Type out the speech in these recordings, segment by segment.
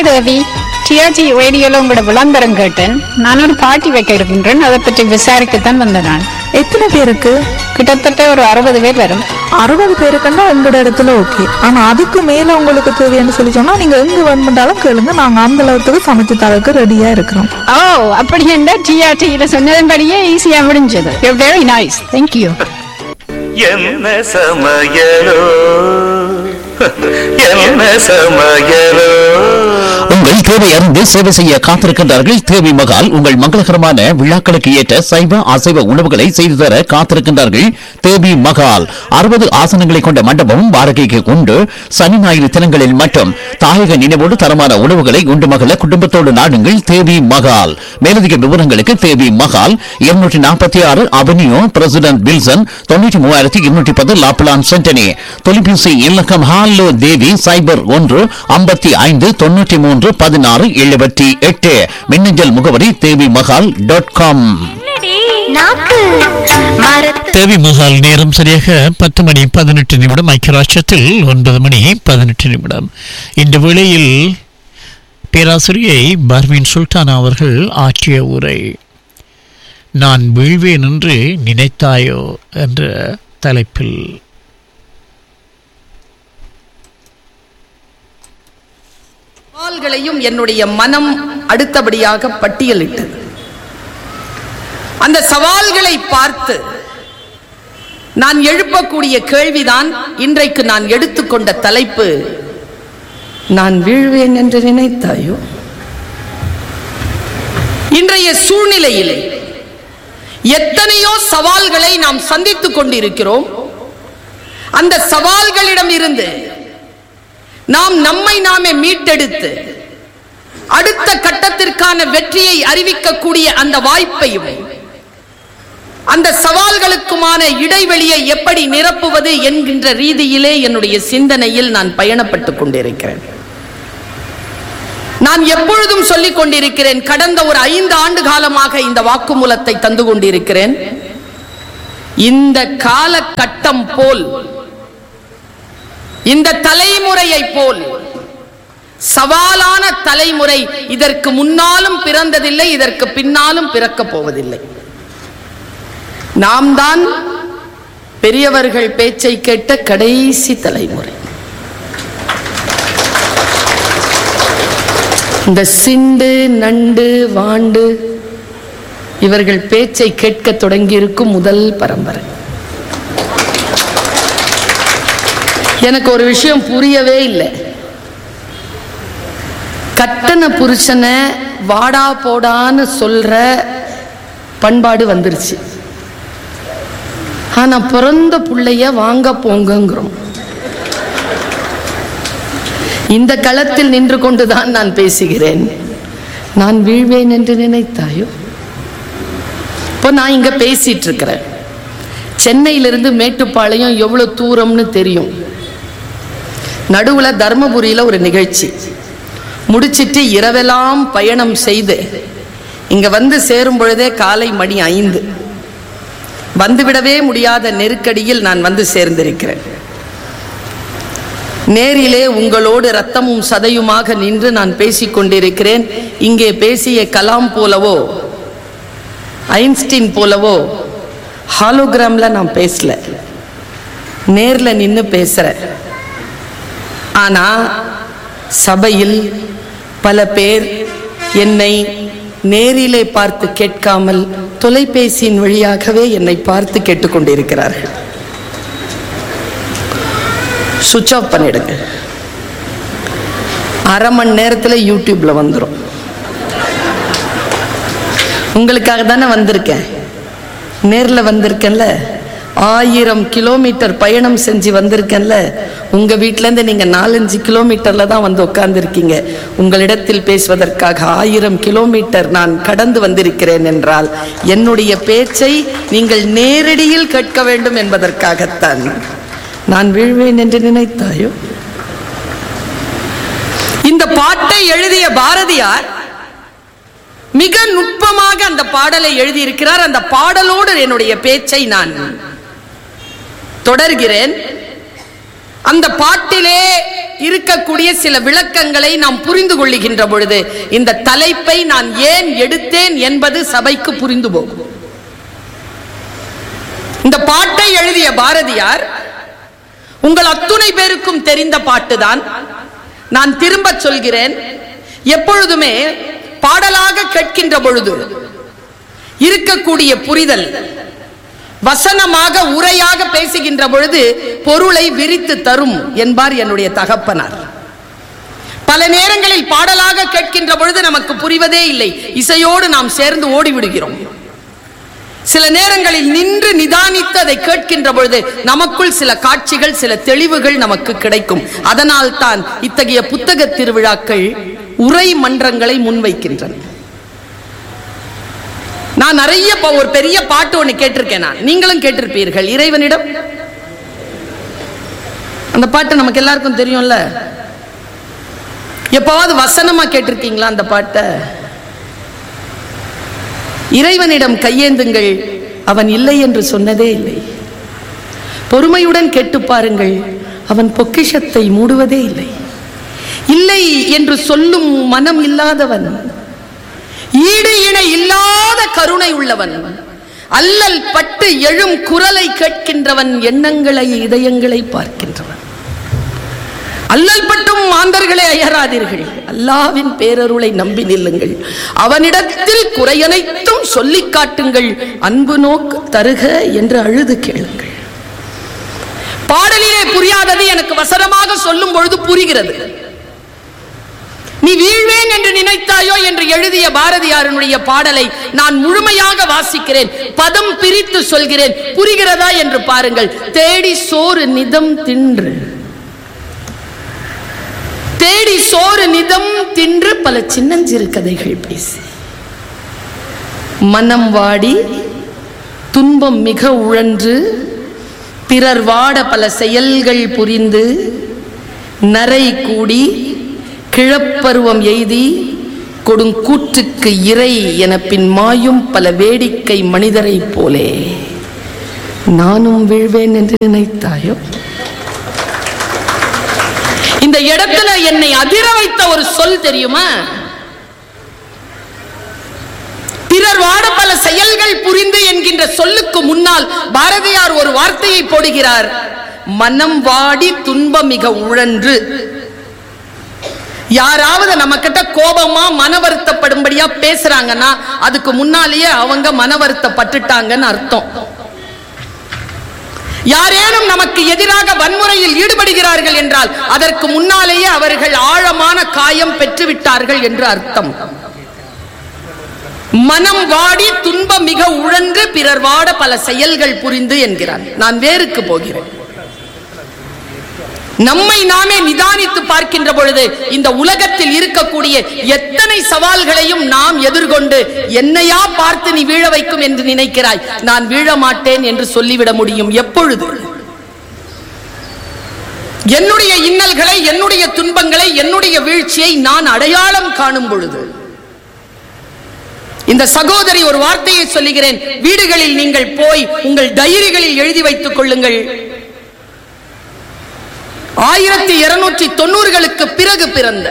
Hi தேவி TRG ரேடியோல உங்களோட விளம்பரம் கேட்டேன் நான் ஒரு பார்ட்டி வைக்க இருக்கின்றேன் அதை பற்றி விசாரிக்கத்தான் வந்தேன் நான் எத்தனை பேருக்கு கிட்டத்தட்ட ஒரு அறுபது பேர் வரும் அறுபது பேருக்குன்னா எங்களோட இடத்துல ஓகே ஆனா அதுக்கு மேல உங்களுக்கு தேவைன்னு சொல்லி சொன்னா நீங்க எங்க வேணுமென்றாலும் கேளுங்க நாங்க அந்த அளவுக்கு சமைச்சு தரக்கு ரெடியா இருக்கிறோம் ஓ அப்படி என்ன டிஆர்டியில சொன்னதன்படியே ஈஸியா முடிஞ்சது வெரி நைஸ் தேங்க்யூ என்ன சமயலோ என்ன சமயலோ உங்கள் தேவை அறிந்து சேவை செய்ய காத்திருக்கின்றார்கள் தேவி மகால் உங்கள் மங்களகரமான விழாக்களுக்கு ஏற்ற சைவ அசைவ உணவுகளை செய்து தர காத்திருக்கின்றார்கள் தேவி மகால் அறுபது ஆசனங்களை கொண்ட மண்டபம் வாடகைக்கு உண்டு சனி ஞாயிறு தினங்களில் மட்டும் தாயக நினைவோடு தரமான உணவுகளை உண்டு மகள குடும்பத்தோடு நாடுங்கள் தேவி மகால் மேலதிக விவரங்களுக்கு தேவி மகால் இருநூற்றி நாற்பத்தி ஆறு அவென்யூ பிரசிடென்ட் வில்சன் தொண்ணூற்றி மூவாயிரத்தி இருநூற்றி பத்து லாப்லான் சென்டனி தொலைபேசி இலக்கம் ஹாலோ தேவி சைபர் ஒன்று ஐம்பத்தி ஐந்து தொண்ணூற்றி மூன்று பதினாறு எழுபத்தி எட்டு மின்னஞ்சல் முகவரி தேவி மகால் டாட் காம் நாக்கு மரத்து தேவி மகால் நேரம் சரியாக பத்து மணி பதினெட்டு நிமிடம் ஐக்கியராட்சத்தில் ஒன்பது மணி பதினெட்டு நிமிடம் இந்த வேளையில் பேராசிரியை பர்வீன் சுல்தானா அவர்கள் ஆற்றிய உரை நான் வீழ்வேன் என்று நினைத்தாயோ என்ற தலைப்பில் சவால்களையும் என்னுடைய மனம் அடுத்தபடியாக பட்டியலிட்டது அந்த சவால்களை பார்த்து நான் எழுப்பக்கூடிய கேள்விதான் இன்றைக்கு நான் எடுத்துக்கொண்ட தலைப்பு நான் வீழ்வேன் என்று நினைத்தாயோ இன்றைய சூழ்நிலையிலே எத்தனையோ சவால்களை நாம் சந்தித்துக் கொண்டிருக்கிறோம் அந்த சவால்களிடம் இருந்து நாம் நம்மை நாமே மீட்டெடுத்து அடுத்த கட்டத்திற்கான வெற்றியை அறிவிக்கக்கூடிய அந்த வாய்ப்பையும் அந்த சவால்களுக்குமான இடைவெளியை எப்படி நிரப்புவது என்கின்ற ரீதியிலே என்னுடைய சிந்தனையில் நான் பயணப்பட்டுக் கொண்டிருக்கிறேன் நான் எப்பொழுதும் சொல்லிக் கொண்டிருக்கிறேன் கடந்த ஒரு ஐந்து ஆண்டு காலமாக இந்த வாக்குமூலத்தை தந்து கொண்டிருக்கிறேன் இந்த காலகட்டம் போல் இந்த தலைமுறையை போல் சவாலான தலைமுறை இதற்கு முன்னாலும் பிறந்ததில்லை இதற்கு பின்னாலும் பிறக்கப் போவதில்லை நாம் தான் பெரியவர்கள் பேச்சை கேட்ட கடைசி தலைமுறை இந்த சிண்டு நண்டு வாண்டு இவர்கள் பேச்சை கேட்க தொடங்கியிருக்கும் முதல் பரம்பரை எனக்கு ஒரு விஷயம் புரியவே இல்லை கட்டண புருஷனை வாடா போடான்னு சொல்ற பண்பாடு வந்துருச்சு ஆனா பிறந்த புள்ளைய வாங்க போங்கங்கிறோம் இந்த களத்தில் நின்று கொண்டுதான் நான் பேசுகிறேன் நான் வீழ்வேன் என்று நினைத்தாயோ இப்போ நான் இங்க பேசிட்டு இருக்கிறேன் சென்னையிலிருந்து மேட்டுப்பாளையம் எவ்வளவு தூரம்னு தெரியும் நடுவுல தர்மபுரியில ஒரு நிகழ்ச்சி முடிச்சிட்டு இரவெல்லாம் பயணம் செய்து இங்க வந்து சேரும் பொழுதே காலை மணி ஐந்து வந்துவிடவே முடியாத நெருக்கடியில் நான் வந்து சேர்ந்திருக்கிறேன் நேரிலே உங்களோடு ரத்தமும் சதையுமாக நின்று நான் பேசிக் கொண்டிருக்கிறேன் இங்கே பேசிய கலாம் போலவோ ஐன்ஸ்டீன் போலவோ ஹாலோகிராம்ல நான் பேசல நேர்ல நின்று பேசுறேன் ஆனா சபையில் பல பேர் என்னை நேரிலே பார்த்து கேட்காமல் தொலைபேசியின் வழியாகவே என்னை பார்த்து கேட்டுக்கொண்டிருக்கிறார்கள் சுவிட்ச் ஆஃப் பண்ணிடுங்க அரை மணி நேரத்தில் யூடியூப்ல வந்துடும் உங்களுக்காக தானே வந்திருக்கேன் நேரில் வந்திருக்கேன்ல ஆயிரம் கிலோமீட்டர் பயணம் செஞ்சு வந்திருக்கேன்ல உங்க வீட்டிலேருந்து நீங்க நாலஞ்சு கிலோமீட்டர்ல தான் வந்து உட்கார்ந்துருக்கீங்க உங்களிடத்தில் பேசுவதற்காக ஆயிரம் கிலோமீட்டர் நான் கடந்து வந்திருக்கிறேன் என்றால் என்னுடைய பேச்சை நீங்கள் நேரடியில் கேட்க வேண்டும் என்பதற்காகத்தான் நான் வீழ்வேன் என்று நினைத்தாயோ இந்த பாட்டை எழுதிய பாரதியார் மிக நுட்பமாக அந்த பாடலை எழுதியிருக்கிறார் அந்த பாடலோடு என்னுடைய பேச்சை நான் தொடர்கிறேன் அந்த பாட்டிலே இருக்கக்கூடிய சில விளக்கங்களை நாம் புரிந்து கொள்ளுகின்ற பொழுது இந்த தலைப்பை நான் ஏன் எடுத்தேன் என்பது சபைக்கு புரிந்து போகும் இந்த பாட்டை எழுதிய பாரதியார் உங்கள் அத்துணை பேருக்கும் தெரிந்த பாட்டுதான் நான் திரும்ப சொல்கிறேன் எப்பொழுதுமே பாடலாக கேட்கின்ற பொழுது இருக்கக்கூடிய புரிதல் வசனமாக உரையாக பேசுகின்ற பொழுது பொருளை விரித்து தரும் என்பார் என்னுடைய தகப்பனார் பல நேரங்களில் பாடலாக கேட்கின்ற பொழுது நமக்கு புரிவதே இல்லை இசையோடு நாம் சேர்ந்து ஓடிவிடுகிறோம் சில நேரங்களில் நின்று நிதானித்து அதை கேட்கின்ற பொழுது நமக்குள் சில காட்சிகள் சில தெளிவுகள் நமக்கு கிடைக்கும் அதனால் தான் இத்தகைய புத்தக திருவிழாக்கள் உரை மன்றங்களை முன்வைக்கின்றன நான் நிறைய ப- ஒரு பெரிய பாட்டு ஒண்ணு கேட்டிருக்கேன் நான் நீங்களும் கேட்டிருப்பீர்கள் இறைவனிடம் அந்த பாட்டு நமக்கு எல்லாருக்கும் தெரியும்ல எப்பாவது வசனமா கேட்டிருக்கீங்களா அந்த பாட்டை இறைவனிடம் கையேந்துங்கள் அவன் இல்லை என்று சொன்னதே இல்லை பொறுமையுடன் கேட்டு பாருங்கள் அவன் பொக்கிஷத்தை மூடுவதே இல்லை இல்லை என்று சொல்லும் மனம் இல்லாதவன் ஈடு இணை இல்லாத கருணை உள்ளவன் அல்லல் பட்டு எழும் குரலை கேட்கின்றவன் எண்ணங்களை இதயங்களை பார்க்கின்றவன் அல்லல் பட்டும் மாந்தர்களே அயராதீர்கள் அல்லாவின் பேரருளை நம்பி நில்லுங்கள் அவனிடத்தில் குறையனைத்தும் சொல்லிக் காட்டுங்கள் அன்பு நோக்கு தருக என்று அழுது கேளுங்கள் பாடலிலே புரியாதது எனக்கு வசனமாக சொல்லும் பொழுது புரிகிறது நீ வீழ்வேன் என்று நினைத்தாயோ என்று எழுதிய பாரதியாரனுடைய பாடலை நான் முழுமையாக வாசிக்கிறேன் பதம் பிரித்து சொல்கிறேன் புரிகிறதா என்று பாருங்கள் தேடி சோறு நிதம் தின்று தேடி சோறு நிதம் தின்று பல சின்னஞ்சிறு கதைகள் பேசி மனம் வாடி துன்பம் மிக உழன்று பிறர் வாட பல செயல்கள் புரிந்து நரை கூடி கிழப்பருவம் எய்தி கொடுங்கூற்றுக்கு இறை என பின் மாயும் பல வேடிக்கை மனிதரைப் போலே நானும் வீழ்வேன் என்று நினைத்தாயோ இந்த இடத்துல என்னை அதிர வைத்த ஒரு சொல் தெரியுமா பிறர் வாட பல செயல்கள் புரிந்து என்கின்ற சொல்லுக்கு முன்னால் பாரதியார் ஒரு வார்த்தையை போடுகிறார் மனம் வாடி துன்பம் மிக உழன்று யாராவது நம்ம கிட்ட கோபமா மன வருத்தப்படும்படியா பேசுறாங்கன்னா அதுக்கு முன்னாலேயே அவங்க மன வருத்தப்பட்டுட்டாங்கன்னு அர்த்தம் யாரேனும் நமக்கு எதிராக வன்முறையில் ஈடுபடுகிறார்கள் என்றால் அதற்கு முன்னாலேயே அவர்கள் ஆழமான காயம் பெற்றுவிட்டார்கள் என்று அர்த்தம் மனம் வாடி துன்பம் மிக உழன்று பிறர் வாட பல செயல்கள் புரிந்து என்கிறார் நான் வேருக்கு போகிறேன் நம்மை நாமே நிதானித்து பார்க்கின்ற பொழுது இந்த உலகத்தில் இருக்கக்கூடிய எத்தனை சவால்களையும் நாம் எதிர்கொண்டு என்னையா பார்த்து நீ வீழ வைக்கும் என்று நினைக்கிறாய் நான் வீழ மாட்டேன் என்று சொல்லிவிட முடியும் எப்பொழுது என்னுடைய இன்னல்களை என்னுடைய துன்பங்களை என்னுடைய வீழ்ச்சியை நான் அடையாளம் காணும் பொழுது இந்த சகோதரி ஒரு வார்த்தையை சொல்லுகிறேன் வீடுகளில் நீங்கள் போய் உங்கள் டைரிகளில் எழுதி வைத்துக் கொள்ளுங்கள் ஆயிரத்தி இருநூற்றி தொண்ணூறுகளுக்கு பிறகு பிறந்த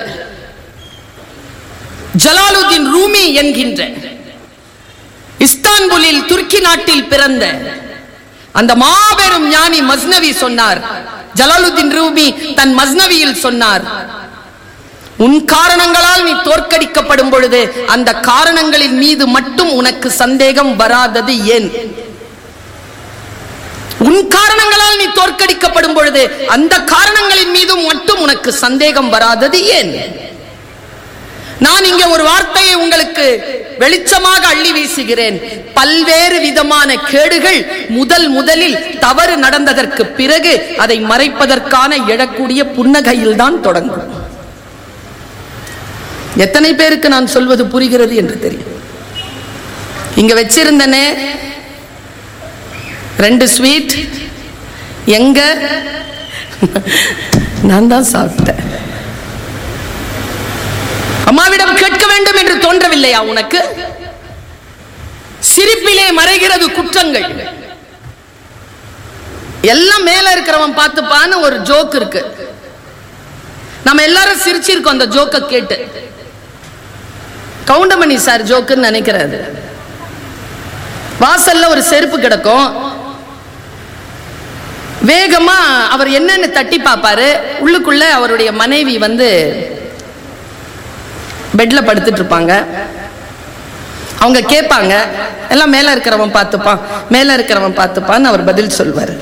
ஜலாலுதீன் ரூமி என்கின்ற இஸ்தான்புலில் துருக்கி நாட்டில் பிறந்த அந்த மாபெரும் ஞானி மஸ்னவி சொன்னார் ஜலாலுதீன் ரூமி தன் மஸ்னவியில் சொன்னார் உன் காரணங்களால் நீ தோற்கடிக்கப்படும் பொழுது அந்த காரணங்களின் மீது மட்டும் உனக்கு சந்தேகம் வராதது ஏன் உன் காரணங்களால் நீ தோற்கடிக்கப்படும் பொழுது அந்த காரணங்களின் மீதும் மட்டும் உனக்கு சந்தேகம் வராதது ஏன் நான் இங்கே ஒரு வார்த்தையை உங்களுக்கு வெளிச்சமாக அள்ளி வீசுகிறேன் பல்வேறு விதமான கேடுகள் முதல் முதலில் தவறு நடந்ததற்கு பிறகு அதை மறைப்பதற்கான எழக்கூடிய புன்னகையில் தான் தொடங்கும் எத்தனை பேருக்கு நான் சொல்வது புரிகிறது என்று தெரியும் இங்க வச்சிருந்தனே ரெண்டு ஸ்வீட் எங்க நான் தான் சாப்பிட்டேன் அம்மாவிடம் கேட்க வேண்டும் என்று தோன்றவில்லையா உனக்கு சிரிப்பிலே மறைகிறது குற்றங்கள் எல்லாம் மேல இருக்கிறவன் பார்த்துப்பான்னு ஒரு ஜோக் இருக்கு நம்ம எல்லாரும் சிரிச்சிருக்கோம் அந்த ஜோக்க கேட்டு கவுண்டமணி சார் ஜோக்குன்னு நினைக்கிறாரு வாசல்ல ஒரு செருப்பு கிடக்கும் வேகமா அவர் என்னன்னு தட்டி பார்ப்பாரு உள்ளுக்குள்ள அவருடைய மனைவி வந்து பெட்ல படுத்துட்டு இருப்பாங்க அவங்க கேட்பாங்க எல்லாம் மேல இருக்கிறவன் பார்த்துப்பான் மேல இருக்கிறவன் பார்த்துப்பான்னு அவர் பதில் சொல்வாரு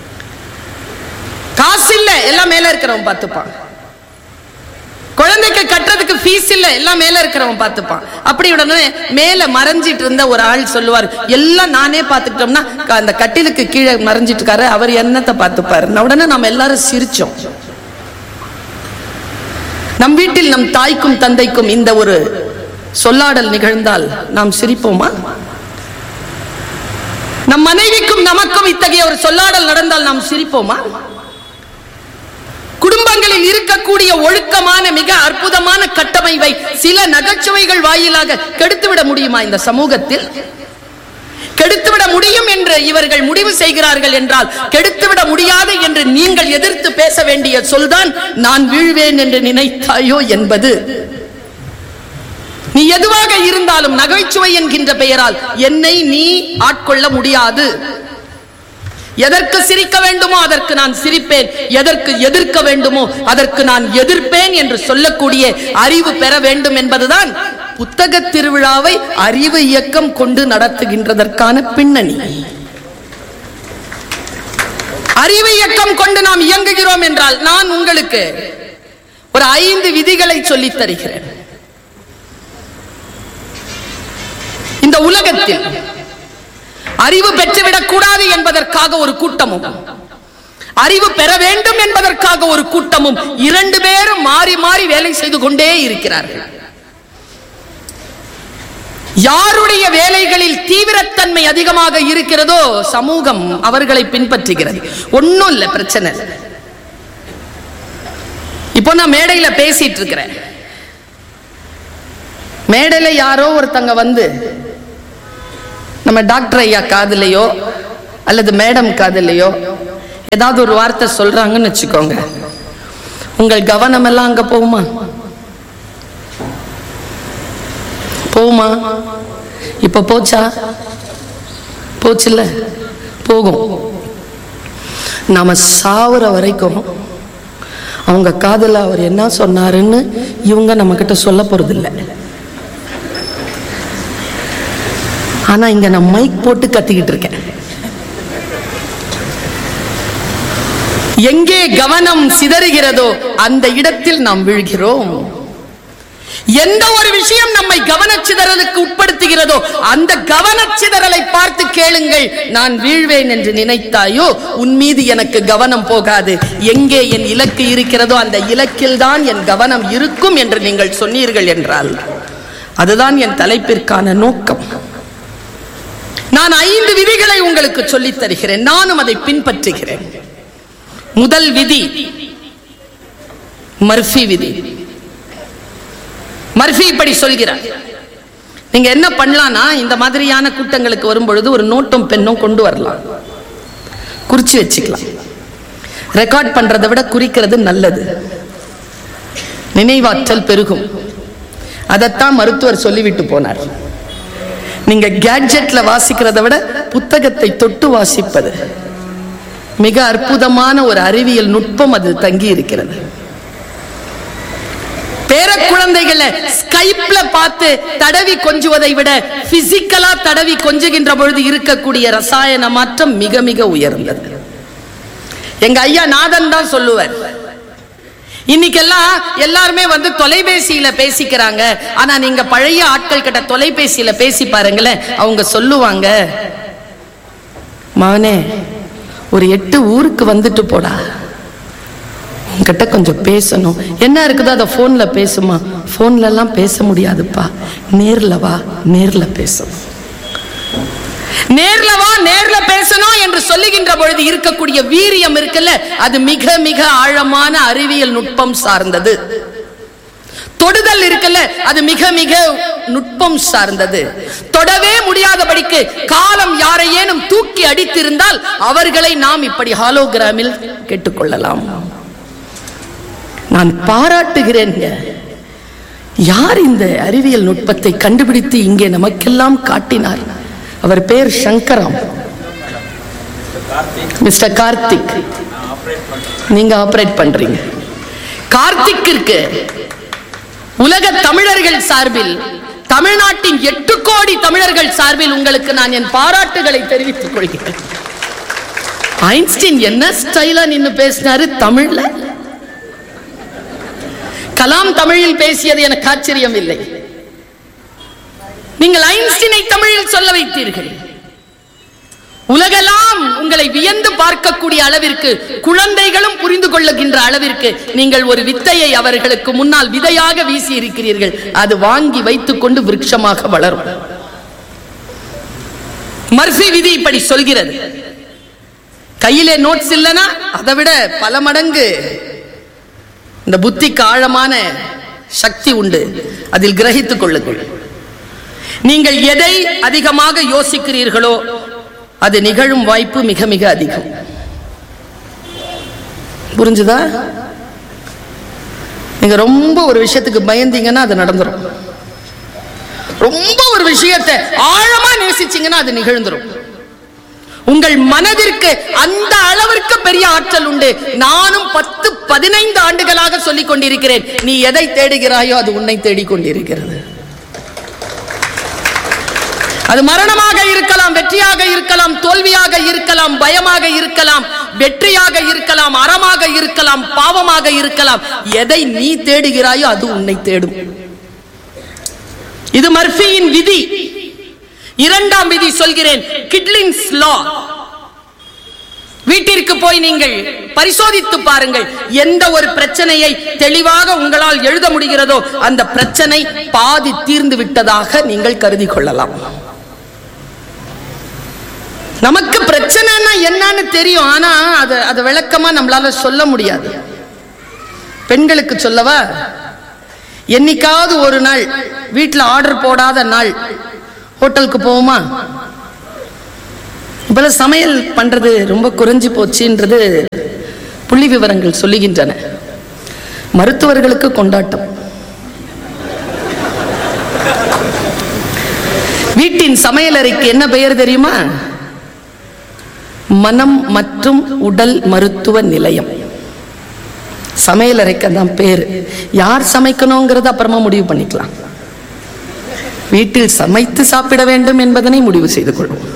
காசு இல்ல எல்லாம் மேல இருக்கிறவன் பார்த்துப்பான் குழந்தைக்கு கட்டுறதுக்கு ஃபீஸ் இல்ல எல்லாம் மேல இருக்கிறவன் பார்த்துப்பான் அப்படி உடனே மேல மறைஞ்சிட்டு இருந்த ஒரு ஆள் சொல்லுவார் எல்லாம் நானே பார்த்துக்கிட்டோம்னா க- அந்த கட்டிலுக்கு கீழே மறைஞ்சிட்டு இருக்காரு அவர் என்னத்தை பார்த்துப்பாரு நான் உடனே நம்ம எல்லாரும் சிரிச்சோம் நம் வீட்டில் நம் தாய்க்கும் தந்தைக்கும் இந்த ஒரு சொல்லாடல் நிகழ்ந்தால் நாம் சிரிப்போமா நம் மனைவிக்கும் நமக்கும் இத்தகைய ஒரு சொல்லாடல் நடந்தால் நாம் சிரிப்போமா குடும்பங்களில் இருக்கக்கூடிய ஒழுக்கமான மிக அற்புதமான கட்டமைப்பை சில நகைச்சுவைகள் வாயிலாக கெடுத்துவிட முடியுமா இந்த சமூகத்தில் கெடுத்துவிட முடியும் என்று இவர்கள் முடிவு செய்கிறார்கள் என்றால் கெடுத்துவிட முடியாது என்று நீங்கள் எதிர்த்து பேச வேண்டிய சொல்தான் நான் வீழ்வேன் என்று நினைத்தாயோ என்பது நீ எதுவாக இருந்தாலும் நகைச்சுவை என்கின்ற பெயரால் என்னை நீ ஆட்கொள்ள முடியாது எதற்கு சிரிக்க வேண்டுமோ அதற்கு நான் சிரிப்பேன் எதற்கு எதிர்க்க வேண்டுமோ அதற்கு நான் எதிர்ப்பேன் என்று சொல்லக்கூடிய அறிவு பெற வேண்டும் என்பதுதான் புத்தக திருவிழாவை அறிவு இயக்கம் கொண்டு நடத்துகின்றதற்கான பின்னணி அறிவு இயக்கம் கொண்டு நாம் இயங்குகிறோம் என்றால் நான் உங்களுக்கு ஒரு ஐந்து விதிகளை சொல்லித் தருகிறேன் இந்த உலகத்தில் அறிவு பெற்றுவிடக் கூடாது என்பதற்காக ஒரு கூட்டமும் அறிவு பெற வேண்டும் என்பதற்காக ஒரு கூட்டமும் இரண்டு பேரும் மாறி மாறி வேலை செய்து கொண்டே இருக்கிறார்கள் யாருடைய வேலைகளில் தீவிரத்தன்மை அதிகமாக இருக்கிறதோ சமூகம் அவர்களை பின்பற்றுகிறது ஒன்னும் இல்ல பிரச்சனை இல்ல. இப்போ நான் மேடையில பேசிட்டு இருக்கிறேன் மேடையில யாரோ ஒருத்தங்க வந்து நம்ம டாக்டர் ஐயா காதுலையோ அல்லது மேடம் காதுலையோ ஏதாவது ஒரு வார்த்தை சொல்றாங்கன்னு வச்சுக்கோங்க உங்கள் கவனம் எல்லாம் அங்க போகுமா போகுமா இப்ப போச்சா போச்சுல்ல போகும் நாம சாவுற வரைக்கும் அவங்க காதுல அவர் என்ன சொன்னாருன்னு இவங்க நம்ம கிட்ட சொல்ல போறதில்லை ஆனா இங்க நான் மைக் போட்டு கத்திக்கிட்டு இருக்கேன் எங்கே கவனம் சிதறுகிறதோ அந்த இடத்தில் நாம் விழுகிறோம் எந்த ஒரு விஷயம் நம்மை கவனச்சிதறலுக்கு உட்படுத்துகிறதோ அந்த கவனச்சிதறலை பார்த்து கேளுங்கள் நான் வீழ்வேன் என்று நினைத்தாயோ உன் மீது எனக்கு கவனம் போகாது எங்கே என் இலக்கு இருக்கிறதோ அந்த இலக்கில் தான் என் கவனம் இருக்கும் என்று நீங்கள் சொன்னீர்கள் என்றால் அதுதான் என் தலைப்பிற்கான நோக்கம் நான் ஐந்து விதிகளை உங்களுக்கு சொல்லித் தருகிறேன் நானும் அதை பின்பற்றுகிறேன் முதல் விதி மர்ஃபி விதி மர்ஃபி இப்படி சொல்கிறார் நீங்க என்ன பண்ணலாம்னா இந்த மாதிரியான கூட்டங்களுக்கு வரும்பொழுது ஒரு நோட்டும் பெண்ணும் கொண்டு வரலாம் குறிச்சு வச்சுக்கலாம் ரெக்கார்ட் பண்றதை விட குறிக்கிறது நல்லது நினைவாற்றல் பெருகும் அதைத்தான் மருத்துவர் சொல்லிவிட்டு போனார் நீங்க கேட்ஜெட்ல வாசிக்கிறதை விட புத்தகத்தை தொட்டு வாசிப்பது மிக அற்புதமான ஒரு அறிவியல் நுட்பம் அதில் தங்கி இருக்கிறது பேர குழந்தைகளை ஸ்கைப்ல பார்த்து தடவி கொஞ்சுவதை விட பிசிக்கலா தடவி கொஞ்சுகின்ற பொழுது இருக்கக்கூடிய ரசாயன மாற்றம் மிக மிக உயர்ந்தது எங்க ஐயா நாதன் தான் சொல்லுவார் இன்னைக்கெல்லாம் எல்லாருமே வந்து தொலைபேசியில பேசிக்கிறாங்க ஆனா நீங்க பழைய ஆட்கள் கிட்ட தொலைபேசியில பேசி பாருங்களேன் அவங்க சொல்லுவாங்க மகனே ஒரு எட்டு ஊருக்கு வந்துட்டு போடா உன்கிட்ட கொஞ்சம் பேசணும் என்ன இருக்குதோ அதை ஃபோன்ல பேசுமா ஃபோன்ல எல்லாம் பேச முடியாதுப்பா நேர்ல வா நேர்ல பேசணும் நேர்ல வா நேர்ல பேசணும் என்று சொல்லுகின்ற பொழுது இருக்கக்கூடிய வீரியம் இருக்குல்ல அது மிக மிக ஆழமான அறிவியல் நுட்பம் சார்ந்தது தொடுதல் இருக்குல்ல அது மிக மிக நுட்பம் சார்ந்தது தொடவே முடியாதபடிக்கு காலம் யாரையேனும் தூக்கி அடித்திருந்தால் அவர்களை நாம் இப்படி ஹாலோகிராமில் கேட்டுக்கொள்ளலாம் நான் பாராட்டுகிறேங்க யார் இந்த அறிவியல் நுட்பத்தை கண்டுபிடித்து இங்கே நமக்கெல்லாம் காட்டினார் அவர் பேர் சங்கராம் மிஸ்டர் கார்த்திக் நீங்க ஆபரேட் பண்றீங்க கார்த்திக்கிற்கு உலக தமிழர்கள் சார்பில் தமிழ்நாட்டின் எட்டு கோடி தமிழர்கள் சார்பில் உங்களுக்கு நான் என் பாராட்டுகளை தெரிவித்துக் கொள்கிறேன் ஐன்ஸ்டீன் என்ன ஸ்டைலா நின்னு பேசினாரு தமிழ்ல கலாம் தமிழில் பேசியது எனக்கு ஆச்சரியம் இல்லை நீங்கள் ஐன்ஸ்டீனை தமிழில் சொல்ல வைத்தீர்கள் உலகெல்லாம் உங்களை வியந்து பார்க்கக்கூடிய அளவிற்கு குழந்தைகளும் புரிந்து கொள்ளுகின்ற அளவிற்கு நீங்கள் ஒரு வித்தையை அவர்களுக்கு முன்னால் விதையாக வீசி இருக்கிறீர்கள் அது வாங்கி வைத்துக் கொண்டு விருட்சமாக வளரும் மர்ஃபி விதி இப்படி சொல்கிறது கையிலே நோட்ஸ் இல்லைன்னா அதை விட பல மடங்கு இந்த புத்திக்கு ஆழமான சக்தி உண்டு அதில் கிரகித்துக் கொள்ளுங்கள் நீங்கள் எதை அதிகமாக யோசிக்கிறீர்களோ அது நிகழும் வாய்ப்பு மிக மிக அதிகம் புரிஞ்சுதா நீங்க ரொம்ப ஒரு விஷயத்துக்கு பயந்தீங்கன்னா அது நடந்துரும் ரொம்ப ஒரு விஷயத்தை ஆழமா நேசிச்சீங்கன்னா அது நிகழ்ந்துரும் உங்கள் மனதிற்கு அந்த அளவிற்கு பெரிய ஆற்றல் உண்டு நானும் பத்து பதினைந்து ஆண்டுகளாக சொல்லிக் கொண்டிருக்கிறேன் நீ எதை தேடுகிறாயோ அது உன்னை தேடிக்கொண்டிருக்கிறது அது மரணமாக இருக்கலாம் வெற்றியாக இருக்கலாம் தோல்வியாக இருக்கலாம் பயமாக இருக்கலாம் வெற்றியாக இருக்கலாம் அறமாக இருக்கலாம் பாவமாக இருக்கலாம் எதை நீ தேடுகிறாயோ அது உன்னை தேடும் இது மர்ஃபியின் விதி இரண்டாம் விதி சொல்கிறேன் கிட்லின்ஸ் லா வீட்டிற்கு போய் நீங்கள் பரிசோதித்து பாருங்கள் எந்த ஒரு பிரச்சனையை தெளிவாக உங்களால் எழுத முடிகிறதோ அந்த பிரச்சனை பாதி தீர்ந்து விட்டதாக நீங்கள் கருதி கொள்ளலாம் நமக்கு பிரச்சனைனா என்னன்னு தெரியும் ஆனா அது அது விளக்கமா நம்மளால சொல்ல முடியாது பெண்களுக்கு சொல்லவா என்னைக்காவது ஒரு நாள் வீட்டுல ஆர்டர் போடாத நாள் ஹோட்டலுக்கு போவோமா இப்பெல்லாம் சமையல் பண்றது ரொம்ப குறைஞ்சு போச்சுன்றது புள்ளி விவரங்கள் சொல்லுகின்றன மருத்துவர்களுக்கு கொண்டாட்டம் வீட்டின் சமையலறைக்கு என்ன பெயர் தெரியுமா மனம் மற்றும் உடல் மருத்துவ நிலையம் சமையலறைக்கு தான் பேர் யார் சமைக்கணுங்கிறத அப்புறமா முடிவு பண்ணிக்கலாம் வீட்டில் சமைத்து சாப்பிட வேண்டும் என்பதனை முடிவு செய்து கொள்வோம்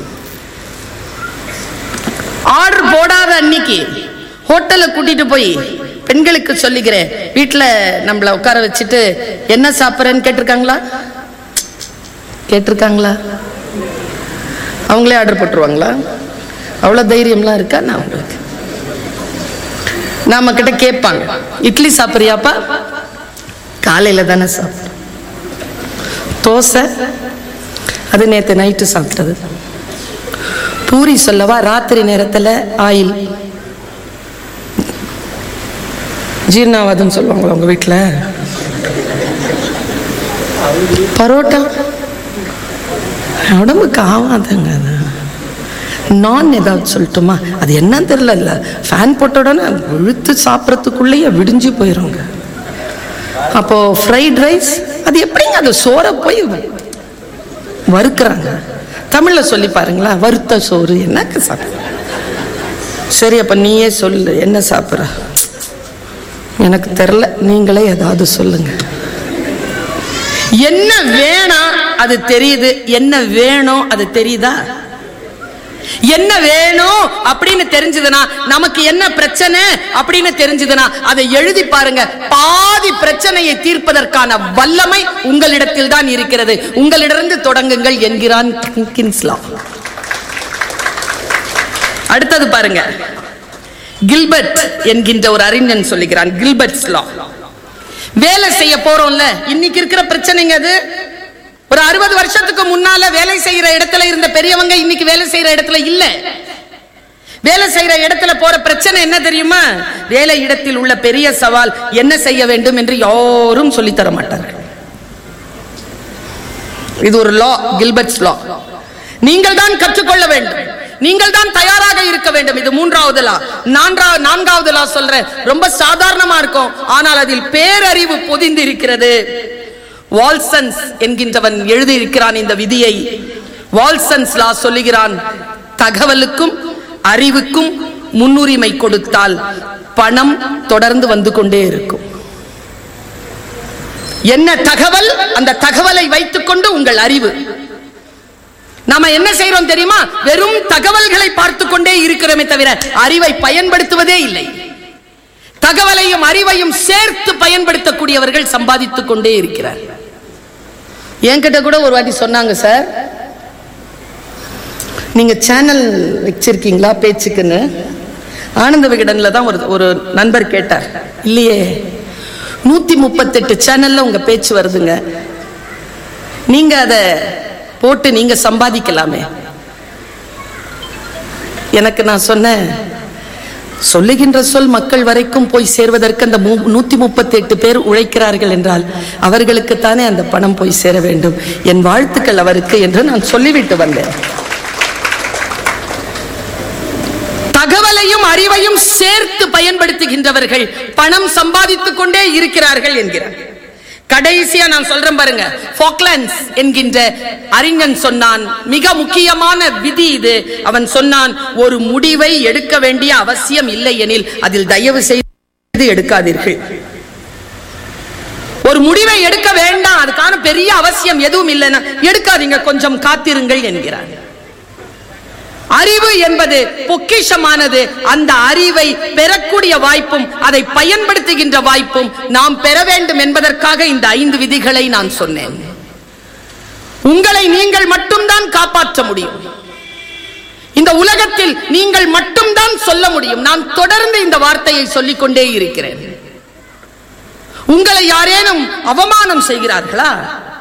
ஆர்டர் போடாத அன்னைக்கு ஹோட்டலை கூட்டிட்டு போய் பெண்களுக்கு சொல்லிக்கிறேன் வீட்டுல நம்மள உட்கார வச்சுட்டு என்ன சாப்பிட்றேன்னு கேட்டிருக்காங்களா கேட்டிருக்காங்களா அவங்களே ஆர்டர் போட்டுருவாங்களா அவ்வளோ தைரியம்லாம் இருக்கா நான் உங்களுக்கு நாம கிட்ட கேட்பாங்க இட்லி சாப்பிட்றியாப்பா காலையில தானே சாப்பிட்டோம் தோசை அது நேற்று நைட்டு சாப்பிட்டது பூரி சொல்லவா ராத்திரி நேரத்தில் ஆயில் ஜீர்ணாவாதம் சொல்லுவாங்களா உங்க வீட்டில் பரோட்டா உடம்புக்கு ஆகாதுங்க அது நான் ஏதாவது சொல்லட்டுமா அது என்னன்னு தெரியல இல்லை ஃபேன் போட்ட உடனே இழுத்து சாப்பிட்றதுக்குள்ளேயே விடிஞ்சு போயிடுங்க அப்போ ஃப்ரைட் ரைஸ் அது எப்படிங்க அது சோறை போய் வறுக்கிறாங்க தமிழ்ல சொல்லி பாருங்களா வறுத்த சோறு என்னக்கு சாப்பிட சரி அப்ப நீயே சொல்லு என்ன சாப்பிட்ற எனக்கு தெரில நீங்களே ஏதாவது சொல்லுங்க என்ன வேணாம் அது தெரியுது என்ன வேணும் அது தெரியுதா என்ன வேணும் அப்படின்னு தெரிஞ்சதுன்னா நமக்கு என்ன பிரச்சனை அப்படின்னு தெரிஞ்சதுன்னா அதை எழுதி பாருங்க பாதி பிரச்சனையை தீர்ப்பதற்கான வல்லமை உங்களிடத்தில் தான் இருக்கிறது உங்களிடமிருந்து தொடங்குங்கள் என்கிறான் கின்ஸ்லா அடுத்தது பாருங்க கில்பர்ட் என்கின்ற ஒரு அறிஞன் சொல்லுகிறான் கில்பர்ட்ஸ் லா வேலை செய்ய போறோம்ல இன்னைக்கு இருக்கிற பிரச்சனைங்க அது ஒரு அறுபது வருஷத்துக்கு முன்னால வேலை செய்யற இடத்துல இருந்த பெரியவங்க இன்னைக்கு வேலை செய்யற இடத்துல இல்ல வேலை செய்யற இடத்துல போற பிரச்சனை என்ன தெரியுமா வேலை இடத்தில் உள்ள பெரிய சவால் என்ன செய்ய வேண்டும் என்று யாரும் சொல்லி தர மாட்டார்கள் இது ஒரு லா கில்பர்ட்ஸ் லா நீங்கள் தான் கற்றுக்கொள்ள வேண்டும் நீங்கள் தான் தயாராக இருக்க வேண்டும் இது மூன்றாவது லா நான்காவது நான்காவது லா சொல்றேன் ரொம்ப சாதாரணமா இருக்கும் ஆனால் அதில் பேரறிவு பொதிந்து இருக்கிறது வால்சன்ஸ் என்கின்றவன் எழுதியிருக்கிறான் இந்த விதியை வால்சன்ஸ் லா சொல்லுகிறான் தகவலுக்கும் அறிவுக்கும் முன்னுரிமை கொடுத்தால் பணம் தொடர்ந்து வந்து கொண்டே இருக்கும் என்ன தகவல் அந்த தகவலை வைத்துக்கொண்டு உங்கள் அறிவு நாம என்ன செய்யறோம் தெரியுமா வெறும் தகவல்களை பார்த்து கொண்டே இருக்கிறோமே தவிர அறிவை பயன்படுத்துவதே இல்லை தகவலையும் அறிவையும் சேர்த்து பயன்படுத்தக்கூடியவர்கள் சம்பாதித்துக் கொண்டே இருக்கிறார் என்கிட்ட கூட ஒரு வாட்டி சொன்னாங்க சார் நீங்க சேனல் வச்சிருக்கீங்களா பேச்சுக்குன்னு ஆனந்த விகடன்ல தான் ஒரு ஒரு நண்பர் கேட்டார் இல்லையே நூத்தி முப்பத்தெட்டு சேனல்ல உங்க பேச்சு வருதுங்க நீங்க அதை போட்டு நீங்க சம்பாதிக்கலாமே எனக்கு நான் சொன்னேன் சொல்லுகின்ற சொல் மக்கள் வரைக்கும் போய் சேர்வதற்கு அந்த நூத்தி முப்பத்தி எட்டு பேர் உழைக்கிறார்கள் என்றால் அவர்களுக்குத்தானே அந்த பணம் போய் சேர வேண்டும் என் வாழ்த்துக்கள் அவருக்கு என்று நான் சொல்லிவிட்டு வந்தேன் தகவலையும் அறிவையும் சேர்த்து பயன்படுத்துகின்றவர்கள் பணம் சம்பாதித்துக் கொண்டே இருக்கிறார்கள் என்கிறார் கடைசியா நான் சொல்றேன் பாருங்க ஃபாக்லண்ட்ஸ் என்கின்ற அறிஞன் சொன்னான் மிக முக்கியமான விதி இது அவன் சொன்னான் ஒரு முடிவை எடுக்க வேண்டிய அவசியம் இல்லை எனில் அதில் தயவு செய்து எடுக்காதீர்கள் ஒரு முடிவை எடுக்க வேண்டாம் அதுக்கான பெரிய அவசியம் எதுவும் இல்லைன்னா எடுக்காதீங்க கொஞ்சம் காத்திருங்கள் என்கிறார் அறிவு என்பது பொக்கிஷமானது அந்த அறிவை பெறக்கூடிய வாய்ப்பும் அதை பயன்படுத்துகின்ற வாய்ப்பும் நாம் பெற வேண்டும் என்பதற்காக இந்த ஐந்து விதிகளை நான் சொன்னேன் உங்களை நீங்கள் மட்டும்தான் காப்பாற்ற முடியும் இந்த உலகத்தில் நீங்கள் மட்டும்தான் சொல்ல முடியும் நான் தொடர்ந்து இந்த வார்த்தையை சொல்லிக் கொண்டே இருக்கிறேன் உங்களை யாரேனும் அவமானம் செய்கிறார்களா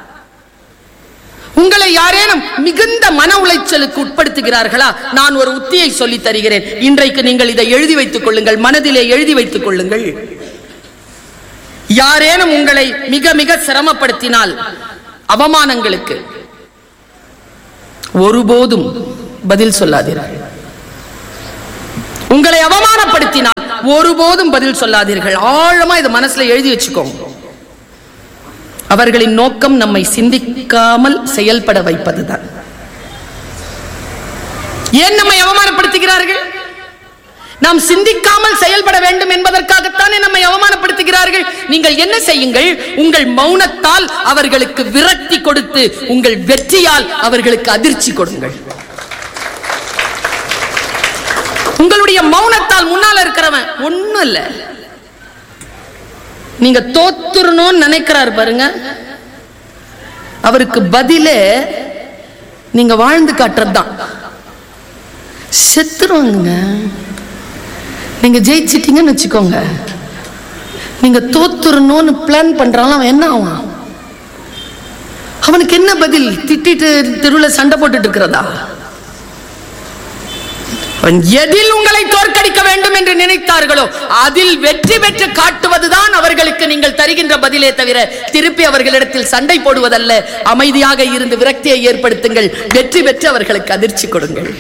உங்களை யாரேனும் மிகுந்த மன உளைச்சலுக்கு உட்படுத்துகிறார்களா நான் ஒரு உத்தியை சொல்லி தருகிறேன் இன்றைக்கு நீங்கள் இதை எழுதி வைத்துக் கொள்ளுங்கள் மனதிலே எழுதி வைத்துக் கொள்ளுங்கள் யாரேனும் உங்களை மிக மிக சிரமப்படுத்தினால் அவமானங்களுக்கு ஒருபோதும் பதில் சொல்லாதீர்கள் உங்களை அவமானப்படுத்தினால் ஒருபோதும் பதில் சொல்லாதீர்கள் ஆழமா இதை மனசுல எழுதி வச்சுக்கோங்க அவர்களின் நோக்கம் நம்மை சிந்திக்காமல் செயல்பட வைப்பதுதான் ஏன் நம்மை அவமானப்படுத்துகிறார்கள் நாம் சிந்திக்காமல் செயல்பட வேண்டும் என்பதற்காகத்தானே நம்மை அவமானப்படுத்துகிறார்கள் நீங்கள் என்ன செய்யுங்கள் உங்கள் மௌனத்தால் அவர்களுக்கு விரக்தி கொடுத்து உங்கள் வெற்றியால் அவர்களுக்கு அதிர்ச்சி கொடுங்கள் உங்களுடைய மௌனத்தால் முன்னால இருக்கிறவன் ஒண்ணும் இல்லை நீங்க தோத்துறணும்னு நினைக்கிறார் பாருங்க அவருக்கு பதிலே நீங்க வாழ்ந்து காட்டுறது தான் செத்துருவாங்க நீங்க ஜெயிச்சிட்டீங்கன்னு வச்சுக்கோங்க நீங்க தோத்துறணும்னு பிளான் பண்றான் அவன் என்ன ஆவான் அவனுக்கு என்ன பதில் திட்டிட்டு தெருவில் சண்டை போட்டுட்டு இருக்கிறதா அவன் எதில் உங்களை தோற்கடிக்க வேண்டும் என்று நினைத்தார்களோ அதில் வெற்றி பெற்று காட்டுவதுதான் அவர்களுக்கு நீங்கள் தருகின்ற பதிலே தவிர திருப்பி அவர்களிடத்தில் சண்டை போடுவதல்ல அமைதியாக இருந்து விரக்தியை ஏற்படுத்துங்கள் வெற்றி பெற்று அவர்களுக்கு அதிர்ச்சி கொடுங்கள்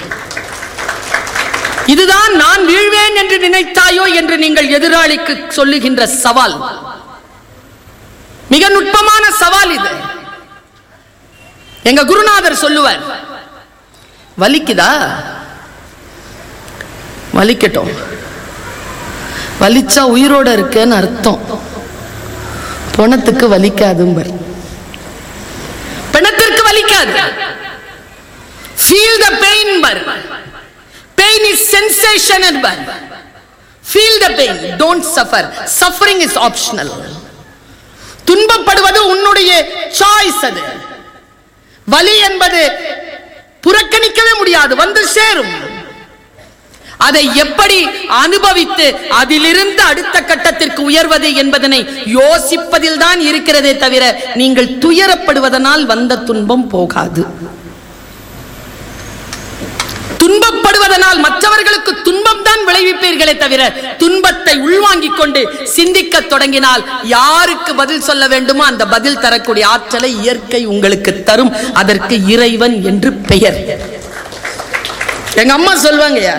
இதுதான் நான் வீழ்வேன் என்று நினைத்தாயோ என்று நீங்கள் எதிராளிக்கு சொல்லுகின்ற சவால் மிக நுட்பமான சவால் இது எங்க குருநாதர் சொல்லுவார் வலிக்குதா வலிக்கட்டும் வலிச்சா உயிரோட இருக்குன்னு அர்த்தம் பணத்துக்கு வலிக்காதும்பர் பிணத்திற்கு வலிக்காது feel the pain but pain is sensation என்பர் feel the pain don't suffer suffering is optional துன்பப்படுவது உன்னுடைய சாய்ஸ் அது வலி என்பது புறக்கணிக்கவே முடியாது வந்து சேரும் அதை எப்படி அனுபவித்து அதிலிருந்து அடுத்த கட்டத்திற்கு உயர்வது என்பதனை யோசிப்பதில் தான் இருக்கிறதே தவிர நீங்கள் துயரப்படுவதனால் வந்த துன்பம் போகாது துன்பப்படுவதனால் மற்றவர்களுக்கு துன்பம் தான் விளைவிப்பீர்களே தவிர துன்பத்தை உள்வாங்கிக் கொண்டு சிந்திக்க தொடங்கினால் யாருக்கு பதில் சொல்ல வேண்டுமோ அந்த பதில் தரக்கூடிய ஆற்றலை இயற்கை உங்களுக்கு தரும் அதற்கு இறைவன் என்று பெயர் எங்க அம்மா சொல்லுவாங்கய்யா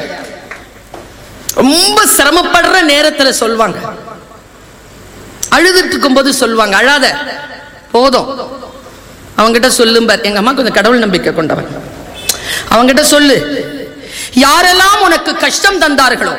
ரொம்ப சிரமப்படுற நேரத்துல சொல்லுவாங்க அழுதுட்டு இருக்கும்போது சொல்லுவாங்க அழாத போதும் அவங்கிட்ட சொல்லும்பார் எங்க அம்மா கொஞ்சம் கடவுள் நம்பிக்கை கொண்டவன் அவங்கிட்ட சொல்லு யாரெல்லாம் உனக்கு கஷ்டம் தந்தார்களோ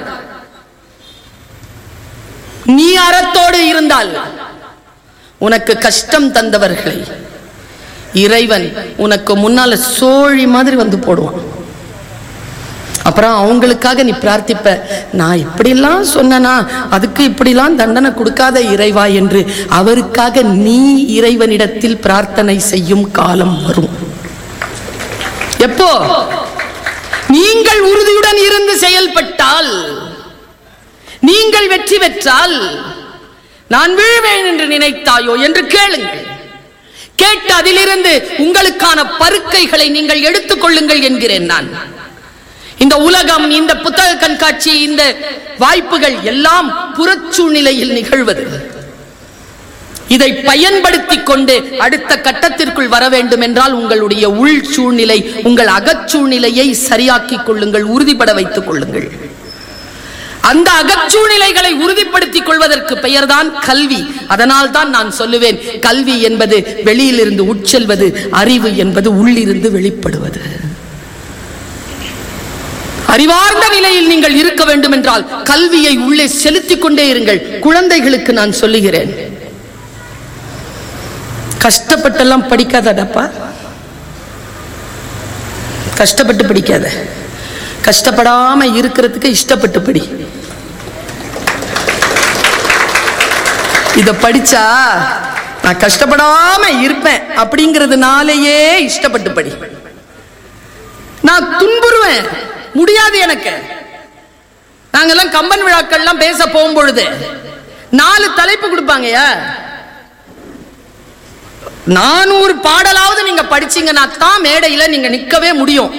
நீ அறத்தோடு இருந்தால் உனக்கு கஷ்டம் தந்தவர்களை இறைவன் உனக்கு முன்னால சோழி மாதிரி வந்து போடுவான் அப்புறம் அவங்களுக்காக நீ பிரார்த்திப்ப நான் இப்படிலாம் சொன்னனா அதுக்கு இப்படிலாம் தண்டனை கொடுக்காத இறைவா என்று அவருக்காக நீ இறைவனிடத்தில் பிரார்த்தனை செய்யும் காலம் வரும் எப்போ நீங்கள் உறுதியுடன் இருந்து செயல்பட்டால் நீங்கள் வெற்றி பெற்றால் நான் வீழ்வேன் என்று நினைத்தாயோ என்று கேளுங்கள் கேட்டு அதிலிருந்து உங்களுக்கான பருக்கைகளை நீங்கள் எடுத்துக் கொள்ளுங்கள் என்கிறேன் நான் இந்த உலகம் இந்த புத்தக கண்காட்சி இந்த வாய்ப்புகள் எல்லாம் புறச்சூழ்நிலையில் நிகழ்வது இதை பயன்படுத்திக் கொண்டு அடுத்த கட்டத்திற்குள் வர வேண்டும் என்றால் உங்களுடைய உள் சூழ்நிலை உங்கள் அகச்சூழ்நிலையை சரியாக்கிக் கொள்ளுங்கள் உறுதிப்பட வைத்துக் கொள்ளுங்கள் அந்த அகச்சூழ்நிலைகளை உறுதிப்படுத்திக் கொள்வதற்கு பெயர்தான் கல்வி அதனால் தான் நான் சொல்லுவேன் கல்வி என்பது வெளியிலிருந்து உட்செல்வது அறிவு என்பது உள்ளிருந்து வெளிப்படுவது அறிவார்ந்த நிலையில் நீங்கள் இருக்க வேண்டும் என்றால் கல்வியை உள்ளே செலுத்திக் கொண்டே இருங்கள் குழந்தைகளுக்கு நான் சொல்லுகிறேன் கஷ்டப்பட்டெல்லாம் படிக்காதடப்பா கஷ்டப்பட்டு படிக்காத கஷ்டப்படாம இருக்கிறதுக்கு இஷ்டப்பட்டு படி இத படிச்சா நான் கஷ்டப்படாம இருப்பேன் அப்படிங்கிறதுனாலேயே இஷ்டப்பட்டு படி நான் துன்புறுவேன் முடியாது எனக்கு நாங்கெல்லாம் கம்பன் விழாக்கள்லாம் பேச போகும்பொழுது நாலு தலைப்பு கொடுப்பாங்கய்யா நானூறு பாடலாவது நீங்க படிச்சீங்கன்னா தான் மேடையில நீங்க நிக்கவே முடியும்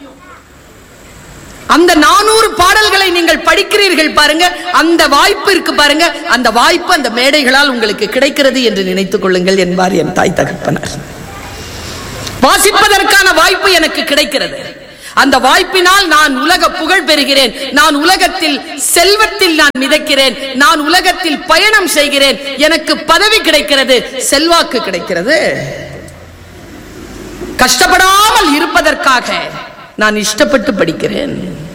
அந்த நானூறு பாடல்களை நீங்கள் படிக்கிறீர்கள் பாருங்க அந்த வாய்ப்பு இருக்கு பாருங்க அந்த வாய்ப்பு அந்த மேடைகளால் உங்களுக்கு கிடைக்கிறது என்று நினைத்துக் கொள்ளுங்கள் என்பார் என் தாய் தகப்பனர் வாசிப்பதற்கான வாய்ப்பு எனக்கு கிடைக்கிறது அந்த வாய்ப்பினால் நான் உலக புகழ் பெறுகிறேன் நான் உலகத்தில் செல்வத்தில் நான் மிதக்கிறேன் நான் உலகத்தில் பயணம் செய்கிறேன் எனக்கு பதவி கிடைக்கிறது செல்வாக்கு கிடைக்கிறது கஷ்டப்படாமல் இருப்பதற்காக நான் இஷ்டப்பட்டு படிக்கிறேன்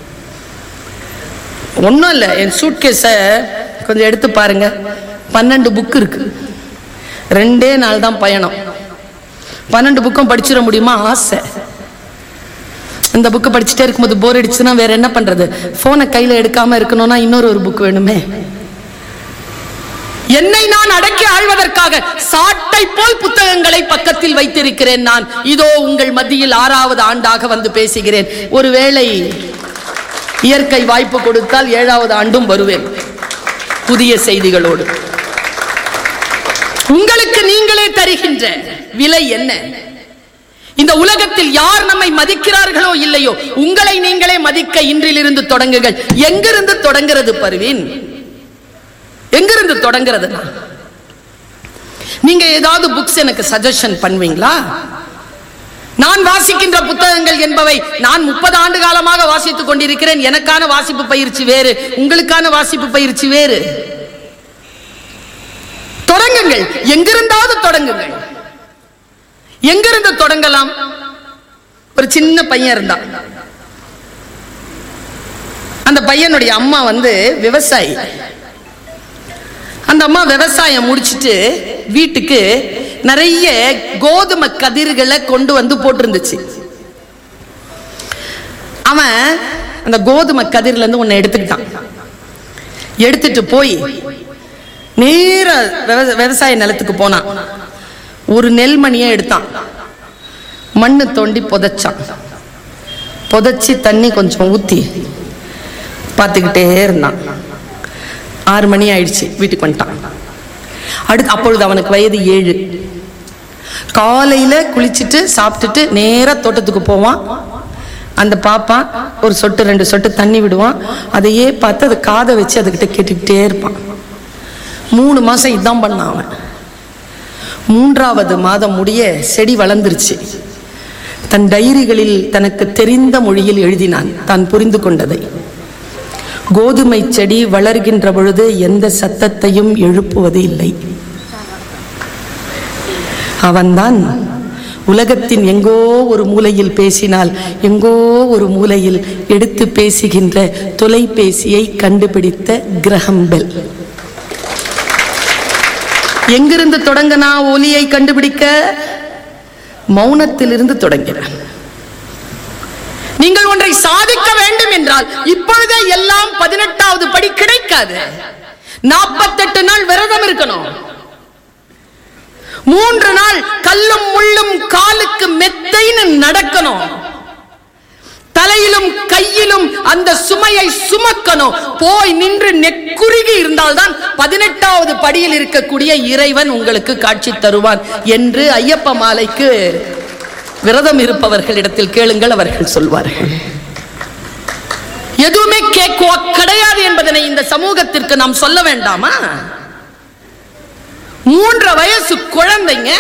ஒன்றும் இல்லை என் சூட்கேஸை கொஞ்சம் எடுத்து பாருங்க பன்னெண்டு புக் இருக்கு ரெண்டே நாள் தான் பயணம் பன்னெண்டு புக்கும் படிச்சிட முடியுமா ஆசை இந்த புக்கு படிச்சுட்டே இருக்கும்போது போர் அடிச்சுன்னா வேற என்ன பண்றது போனை கையில எடுக்காம இருக்கணும்னா இன்னொரு ஒரு புக் வேணுமே என்னை நான் அடக்கி ஆழ்வதற்காக சாட்டை போல் புத்தகங்களை பக்கத்தில் வைத்திருக்கிறேன் நான் இதோ உங்கள் மத்தியில் ஆறாவது ஆண்டாக வந்து பேசுகிறேன் ஒருவேளை இயற்கை வாய்ப்பு கொடுத்தால் ஏழாவது ஆண்டும் வருவேன் புதிய செய்திகளோடு உங்களுக்கு நீங்களே தருகின்ற விலை என்ன இந்த உலகத்தில் யார் நம்மை மதிக்கிறார்களோ இல்லையோ உங்களை நீங்களே மதிக்க இன்றிலிருந்து தொடங்குங்கள் எங்கிருந்து தொடங்குறது பருவின் எங்கிருந்து தொடங்குறது நீங்க ஏதாவது புக்ஸ் எனக்கு சஜஷன் பண்ணுவீங்களா நான் வாசிக்கின்ற புத்தகங்கள் என்பவை நான் முப்பது ஆண்டு காலமாக வாசித்துக் கொண்டிருக்கிறேன் எனக்கான வாசிப்பு பயிற்சி வேறு உங்களுக்கான வாசிப்பு பயிற்சி வேறு தொடங்குங்கள் எங்கிருந்தாவது தொடங்குங்கள் எங்கிருந்து தொடங்கலாம் ஒரு சின்ன பையன் இருந்தான் அந்த பையனுடைய அம்மா வந்து விவசாயி அந்த அம்மா விவசாயம் முடிச்சிட்டு வீட்டுக்கு நிறைய கோதுமை கதிர்களை கொண்டு வந்து போட்டிருந்துச்சு அவன் அந்த கோதுமை கதிர்ல இருந்து ஒன்னு எடுத்துக்கிட்டான் எடுத்துட்டு போய் நேர விவ- விவசாய நிலத்துக்கு போனான் ஒரு நெல்மணியை எடுத்தான் மண்ணு தோண்டி புதைச்சான் புதைச்சி தண்ணி கொஞ்சம் ஊத்தி பார்த்துக்கிட்டே இருந்தான் ஆறு மணி ஆயிடுச்சு வீட்டுக்கு வந்துட்டான் அடுத்து அப்பொழுது அவனுக்கு வயது ஏழு காலையில குளிச்சுட்டு சாப்பிட்டுட்டு நேரா தோட்டத்துக்கு போவான் அந்த பாப்பா ஒரு சொட்டு ரெண்டு சொட்டு தண்ணி விடுவான் அதையே பார்த்து அதை காதை வச்சு அதுகிட்ட கேட்டுக்கிட்டே இருப்பான் மூணு மாசம் இதான் பண்ணான் அவன் மூன்றாவது மாதம் முடிய செடி வளர்ந்துருச்சு தன் டைரிகளில் தனக்கு தெரிந்த மொழியில் எழுதினான் தான் புரிந்து கொண்டதை கோதுமை செடி வளர்கின்ற பொழுது எந்த சத்தத்தையும் எழுப்புவது இல்லை அவன்தான் உலகத்தின் எங்கோ ஒரு மூலையில் பேசினால் எங்கோ ஒரு மூலையில் எடுத்து பேசுகின்ற தொலைபேசியை கண்டுபிடித்த கிரஹம் பெல் எங்கிருந்து தொடங்கினா ஒலியை கண்டுபிடிக்க மௌனத்திலிருந்து தொடங்கினான் நீங்கள் ஒன்றை சாதிக்க வேண்டும் என்றால் இப்பொழுதே எல்லாம் பதினெட்டாவது படி கிடைக்காது நாற்பத்தெட்டு நாள் விரதம் இருக்கணும் மூன்று நாள் கல்லும் முள்ளும் காலுக்கு மெத்தைன்னு நடக்கணும் தலையிலும் கையிலும் அந்த சுமையை சுமக்கணும் போய் நின்று நெக்குருகி இருந்தால்தான் பதினெட்டாவது படியில் இருக்கக்கூடிய இறைவன் உங்களுக்கு காட்சி தருவான் என்று ஐயப்ப மாலைக்கு விரதம் இருப்பவர்களிடத்தில் கேளுங்கள் அவர்கள் சொல்வார்கள் எதுவுமே கேக்குவா கிடையாது என்பதனை இந்த சமூகத்திற்கு நாம் சொல்ல வேண்டாமா மூன்றரை வயசு குழந்தைங்க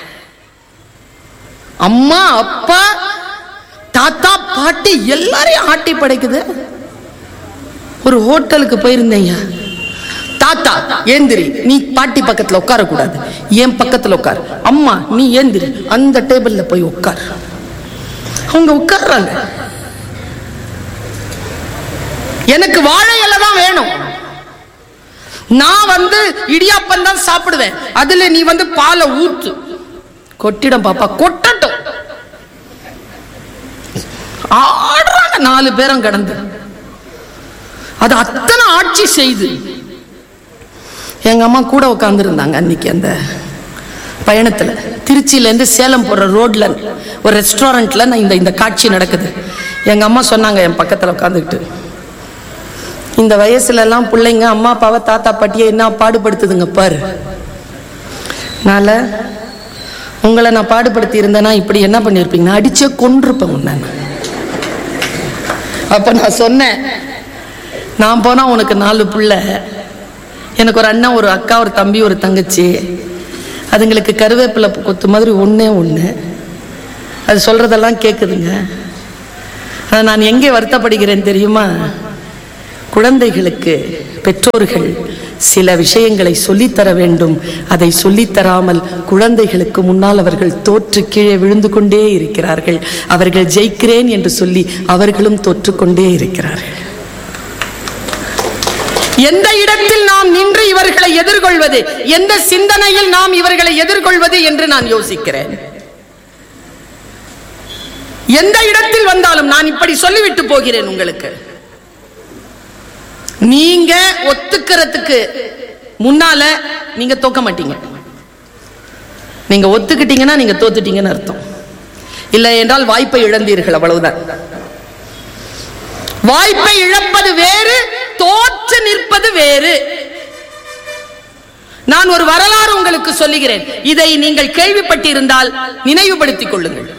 அம்மா அப்பா தாத்தா பாட்டி எல்லாரையும் ஆட்டி படைக்குது ஒரு ஹோட்டலுக்கு போயிருந்தேங்க தாத்தா ஏந்திரி நீ பாட்டி பக்கத்துல உட்கார கூடாது என் பக்கத்துல உட்கார் அம்மா நீ ஏந்திரி அந்த டேபிள்ல போய் உட்கார் அவங்க உட்கார்றாங்க எனக்கு வாழை இலை தான் வேணும் நான் வந்து இடியாப்பம் தான் சாப்பிடுவேன் அதுல நீ வந்து பாலை ஊத்து கொட்டிடம் பாப்பா கொட்டட்டும் ஆடுறாங்க நாலு பேரும் கடந்து அது அத்தனை ஆட்சி செய்து எங்க அம்மா கூட உட்கார்ந்து இருந்தாங்க அன்னைக்கு அந்த பயணத்துல திருச்சியில இருந்து சேலம் போற ரோட்ல ஒரு ரெஸ்டாரண்ட்ல நான் இந்த இந்த காட்சி நடக்குது எங்க அம்மா சொன்னாங்க என் பக்கத்துல உட்காந்துக்கிட்டு இந்த வயசுல எல்லாம் பிள்ளைங்க அம்மா அப்பாவை தாத்தா பாட்டியை என்ன பாடுபடுத்துதுங்க பாரு நால உங்களை நான் பாடுபடுத்தி இருந்தேன்னா இப்படி என்ன பண்ணியிருப்பீங்க அடிச்சே கொன்றிருப்பேன் உன்னை நான். அப்ப நான் சொன்னேன் நான் போனா உனக்கு நாலு பிள்ளை எனக்கு ஒரு அண்ணன் ஒரு அக்கா ஒரு தம்பி ஒரு தங்கச்சி அதுங்களுக்கு கருவேப்பிலை கொத்து மாதிரி ஒண்ணே ஒண்ணு அது சொல்றதெல்லாம் கேட்குதுங்க அதை நான் எங்கே வருத்தப்படுகிறேன் தெரியுமா குழந்தைகளுக்கு பெற்றோர்கள் சில விஷயங்களை சொல்லித்தர வேண்டும் அதை சொல்லித்தராமல் குழந்தைகளுக்கு முன்னால் அவர்கள் தோற்று கீழே விழுந்து கொண்டே இருக்கிறார்கள் அவர்கள் ஜெயிக்கிறேன் என்று சொல்லி அவர்களும் தோற்றுக்கொண்டே இருக்கிறார்கள் எந்த இடத்தில் நாம் நின்று இவர்களை எதிர்கொள்வது எந்த சிந்தனையில் நாம் இவர்களை எதிர்கொள்வது என்று நான் யோசிக்கிறேன் எந்த இடத்தில் வந்தாலும் நான் இப்படி சொல்லிவிட்டு போகிறேன் உங்களுக்கு நீங்க ஒத்துக்கிறதுக்கு முன்னால நீங்க தோக்க மாட்டீங்க நீங்க ஒத்துக்கிட்டீங்கன்னா நீங்க தோத்துட்டீங்கன்னு அர்த்தம் இல்லை என்றால் வாய்ப்பை இழந்தீர்கள் அவ்வளவுதான் வாய்ப்பை இழப்பது வேறு தோற்று நிற்பது வேறு நான் ஒரு வரலாறு உங்களுக்கு சொல்லுகிறேன் இதை நீங்கள் கேள்விப்பட்டிருந்தால் நினைவுபடுத்திக் கொள்ளுங்கள்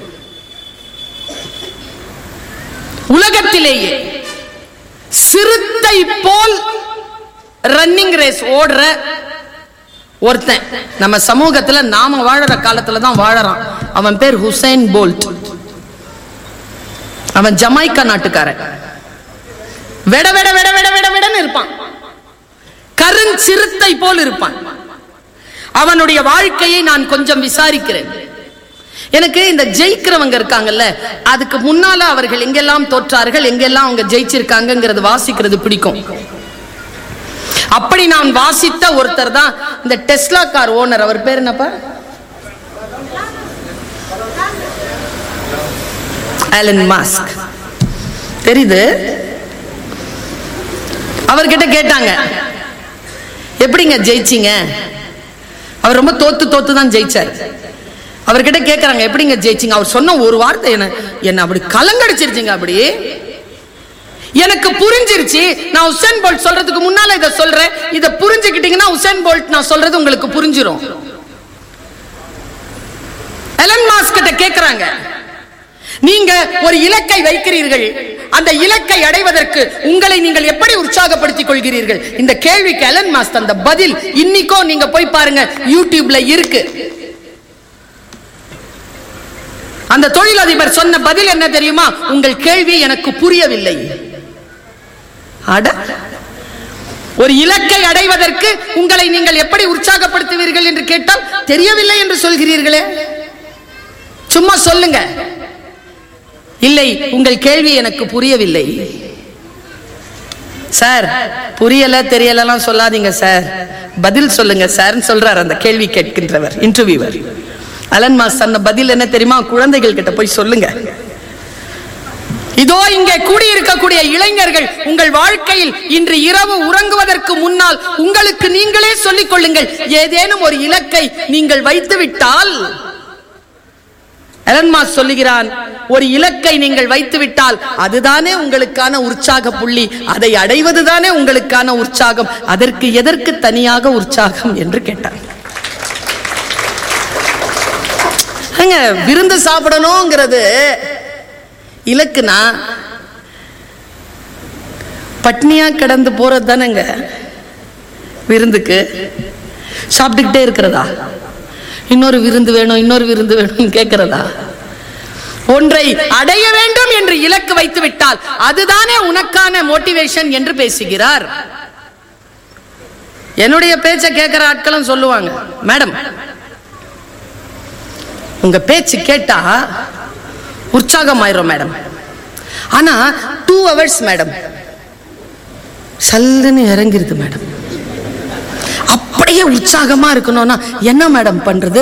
உலகத்திலேயே சிறுத்தை போல் ரன்னிங் ரேஸ் ஓடுற ஒருத்தன் நம்ம சமூகத்துல நாம வாழற காலத்துல தான் வாழறான் அவன் பேர் ஹுசைன் போல்ட் அவன் ஜமைக்கா நாட்டுக்காரன் வெட வெட வெட வெட வெட வெடன்னு இருப்பான் கருஞ்சிறுத்தை போல் இருப்பான் அவனுடைய வாழ்க்கையை நான் கொஞ்சம் விசாரிக்கிறேன் எனக்கு இந்த ஜெயிக்கிறவங்க இருக்காங்கல்ல அதுக்கு முன்னால அவர்கள் எங்கெல்லாம் தோற்றார்கள் எங்கெல்லாம் அவங்க ஜெயிச்சிருக்காங்கங்கிறது வாசிக்கிறது பிடிக்கும் அப்படி நான் வாசித்த ஒருத்தர் தான் இந்த டெஸ்லா கார் ஓனர் அவர் பேர் என்னப்பா ஆலன் மாஸ்க் தெரியுது அவர்கிட்ட கேட்டாங்க எப்படிங்க ஜெயிச்சீங்க அவர் ரொம்ப தோத்து தோத்து தான் ஜெயிச்சார் அவர்கிட்ட கேட்கறாங்க எப்படிங்க ஜெயிச்சீங்க அவர் சொன்ன ஒரு வார்த்தை என்ன என்ன அப்படி கலங்கடிச்சிருச்சுங்க அப்படி எனக்கு புரிஞ்சிருச்சு நான் உசேன் போல்ட் சொல்றதுக்கு முன்னால இதை சொல்றேன் இதை புரிஞ்சுக்கிட்டீங்கன்னா உசேன் போல்ட் நான் சொல்றது உங்களுக்கு புரிஞ்சிரும் எலன் மாஸ்க் கிட்ட கேக்குறாங்க நீங்க ஒரு இலக்கை வைக்கிறீர்கள் அந்த இலக்கை அடைவதற்கு உங்களை நீங்கள் எப்படி உற்சாகப்படுத்திக் கொள்கிறீர்கள் இந்த கேள்விக்கு எலன் மாஸ்க் அந்த பதில் இன்னிக்கோ நீங்க போய் பாருங்க யூடியூப்ல இருக்கு அந்த தொழிலதிபர் சொன்ன பதில் என்ன தெரியுமா உங்கள் கேள்வி எனக்கு புரியவில்லை அட ஒரு இலக்கை அடைவதற்கு உங்களை நீங்கள் எப்படி உற்சாகப்படுத்துவீர்கள் என்று கேட்டால் தெரியவில்லை என்று சொல்கிறீர்களே சும்மா சொல்லுங்க இல்லை உங்கள் கேள்வி எனக்கு புரியவில்லை சார் புரியல தெரியலலாம் சொல்லாதீங்க சார் பதில் சொல்லுங்க சார் சொல்றார் அந்த கேள்வி கேட்கின்றவர் இன்டர்வியூவர் அலன் மாஸ் சொன்ன பதில் என்ன தெரியுமா குழந்தைகள் கிட்ட போய் சொல்லுங்க இதோ இங்கே கூடியிருக்கக்கூடிய இளைஞர்கள் உங்கள் வாழ்க்கையில் இன்று இரவு உறங்குவதற்கு முன்னால் உங்களுக்கு நீங்களே சொல்லிக் கொள்ளுங்கள் ஏதேனும் ஒரு இலக்கை நீங்கள் வைத்து விட்டால் எலன்மாஸ் சொல்லுகிறான் ஒரு இலக்கை நீங்கள் வைத்து விட்டால் அதுதானே உங்களுக்கான உற்சாக புள்ளி அதை அடைவதுதானே உங்களுக்கான உற்சாகம் அதற்கு எதற்கு தனியாக உற்சாகம் என்று கேட்டார் ஏங்க, விருந்து சாப்பிடணுங்கிறது இலக்குனா பட்னியா கிடந்து போறது தானேங்க விருந்துக்கு சாப்பிட்டுக்கிட்டே இருக்கிறதா இன்னொரு விருந்து வேணும் இன்னொரு விருந்து வேணும் கேட்கிறதா ஒன்றை அடைய வேண்டும் என்று இலக்கு வைத்து விட்டால் அதுதானே உனக்கான மோட்டிவேஷன் என்று பேசுகிறார் என்னுடைய பேச்சை கேட்கிற ஆட்களும் சொல்லுவாங்க மேடம் உங்க பேச்சு கேட்டா உற்சாகம் ஆயிரும் மேடம் ஆனா டூ ஹவர்ஸ் மேடம் சல்லுன்னு இறங்கிருது மேடம் அப்படியே உற்சாகமா இருக்கணும்னா என்ன மேடம் பண்றது